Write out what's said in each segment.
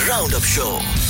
Roundup Show.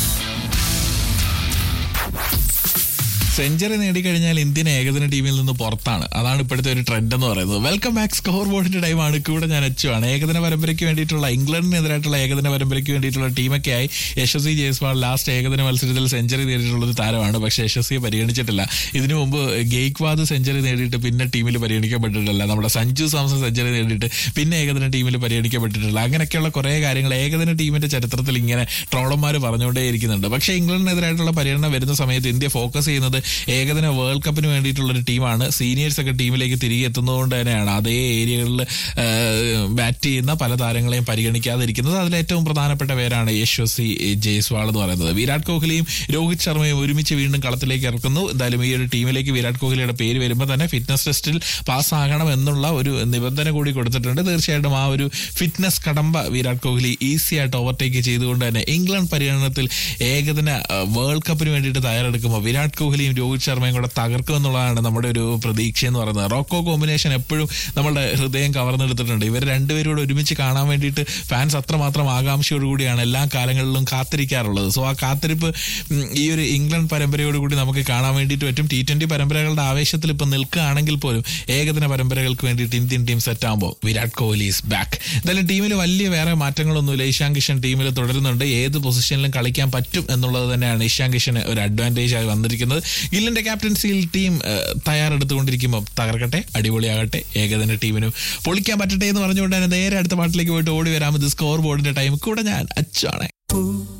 Century നേടിക്കഴിഞ്ഞാൽ Indian ഏകദിന ടീമിൽ നിന്ന് പുറത്താണ് അതാണ് ഇപ്പോഴത്തെ ഒരു ട്രെൻഡ് എന്ന് പറയുന്നത് വെൽക്കം ബാക്ക് സ്കോർ ബോർഡിന്റെ ടൈമാണ് കൂടെ ഞാൻ അച്ചുവാണ് ഏകദിന പരമ്പരയ്ക്ക് വേണ്ടിയിട്ടുള്ള ഇംഗ്ലണ്ടിനെതിരായിട്ടുള്ള ഏകദിന പരമ്പരയ്ക്ക് വേണ്ടിയിട്ടുള്ള ടീമൊക്കെ ആയി യശസ്വി ജയ്സ്വാൾ ലാസ്റ്റ് ഏകദിന മത്സരത്തിൽ സെഞ്ചുറി നേടിയിട്ടുള്ള ഒരു താരമാണ് പക്ഷേ യശസ്വിയെ പരിഗണിച്ചിട്ടില്ല ഇതിനു മുമ്പ് ഗെയ്ക്വാദ് സെഞ്ചുറി നേടിയിട്ട് പിന്നെ ടീമിൽ പരിഗണിക്കപ്പെട്ടിട്ടില്ല നമ്മുടെ സഞ്ജു സാംസൺ സെഞ്ചുറി നേടിയിട്ട് പിന്നെ ഏകദിന ടീമിൽ പരിഗണിക്കപ്പെട്ടിട്ടില്ല അങ്ങനെയൊക്കെയുള്ള കുറേ കാര്യങ്ങൾ ഏകദിന ടീമിന്റെ ചരിത്രത്തിൽ ഇങ്ങനെ ട്രോളന്മാർ പറഞ്ഞുകൊണ്ടേയിരിക്കുന്നുണ്ട് പക്ഷേ ഇംഗ്ലണ്ടിനെതിരായിട്ടുള്ള പര്യടനം വരുന്ന സമയത്ത് ഇന്ത്യ ഫോക്കസ് ചെയ്യുന്നത് ഏകദിന വേൾഡ് കപ്പിന് വേണ്ടിയിട്ടുള്ള ഒരു ടീമാണ് സീനിയേഴ്സ് ഒക്കെ ടീമിലേക്ക് തിരികെ എത്തുന്നതുകൊണ്ട് തന്നെയാണ് അതേ ഏരിയകളിൽ ബാറ്റ് ചെയ്യുന്ന പല താരങ്ങളെയും പരിഗണിക്കാതിരിക്കുന്നത് അതിൽ ഏറ്റവും പ്രധാനപ്പെട്ട പേരാണ് യശ്വസി ജയ്സ്വാൾ എന്ന് പറയുന്നത് വിരാട് കോഹ്ലിയും രോഹിത് ശർമ്മയും ഒരുമിച്ച് വീണ്ടും കളത്തിലേക്ക് ഇറക്കുന്നു എന്തായാലും ഈ ഒരു ടീമിലേക്ക് വിരാട് കോഹ്ലിയുടെ പേര് വരുമ്പോൾ തന്നെ ഫിറ്റ്നസ് ടെസ്റ്റിൽ പാസ്സാകണം എന്നുള്ള ഒരു നിബന്ധന കൂടി കൊടുത്തിട്ടുണ്ട് തീർച്ചയായിട്ടും ആ ഒരു ഫിറ്റ്നസ് കടമ്പ വിരാട് കോഹ്ലി ഈസി ആയിട്ട് ഓവർടേക്ക് ചെയ്തുകൊണ്ട് തന്നെ ഇംഗ്ലണ്ട് പര്യടനത്തിൽ ഏകദിന അഹ്, വേൾഡ് കപ്പിന് വേണ്ടിയിട്ട് തയ്യാറെടുക്കുമ്പോൾ വിരാട് കോഹ്ലിയും രോഹിത് ശർമ്മയും കൂടെ തകർക്കും എന്നുള്ളതാണ് നമ്മുടെ ഒരു പ്രതീക്ഷ എന്ന് പറയുന്നത് റോക്കോ കോമ്പിനേഷൻ എപ്പോഴും നമ്മുടെ ഹൃദയം കവർന്നെടുത്തിട്ടുണ്ട് ഇവർ രണ്ടുപേരും കൂടെ ഒരുമിച്ച് കാണാൻ വേണ്ടിയിട്ട് ഫാൻസ് അത്രമാത്രം ആകാംക്ഷയോടുകൂടിയാണ് എല്ലാ കാലങ്ങളിലും കാത്തിരിക്കാറുള്ളത് സോ ആ കാത്തിരിപ്പ് ഉം, ഈ ഒരു ഇംഗ്ലണ്ട് പരമ്പരയോട് കൂടി നമുക്ക് കാണാൻ വേണ്ടിയിട്ട് പറ്റും ടി ട്വന്റി പരമ്പരകളുടെ ആവേശത്തിൽ ഇപ്പം നിൽക്കുകയാണെങ്കിൽ പോലും ഏകദിന പരമ്പരകൾക്ക് വേണ്ടിയിട്ട് ഇന്ത്യൻ ടീം സെറ്റ് ആകുമ്പോൾ വിരാട് കോഹ്ലി ഈസ് ബാക്ക് എന്തായാലും ടീമിൽ വലിയ വേറെ മാറ്റങ്ങളൊന്നുമില്ല ഇഷാൻ കിഷൻ ടീമിൽ തുടരുന്നുണ്ട് ഏത് പൊസിഷനിലും കളിക്കാൻ പറ്റും എന്നുള്ളത് തന്നെയാണ് ഇഷാൻ കിഷന് ഒരു അഡ്വാൻറ്റേജ് ആയി വന്നിരിക്കുന്നത് ഗില്ലിന്റെ ക്യാപ്റ്റൻസിയിൽ ടീം ഏഹ്, തയ്യാറെടുത്തുകൊണ്ടിരിക്കുമ്പോൾ തകർക്കട്ടെ അടിപൊളിയാകട്ടെ ഏകദിന ടീമിനും പൊളിക്കാൻ പറ്റട്ടെ എന്ന് പറഞ്ഞുകൊണ്ട് തന്നെ നേരെ അടുത്ത പാട്ടിലേക്ക് പോയിട്ട് ഓടി വരാമത് സ്കോർ ബോർഡിന്റെ ടൈം കൂടെ ഞാൻ അച്ചാണ്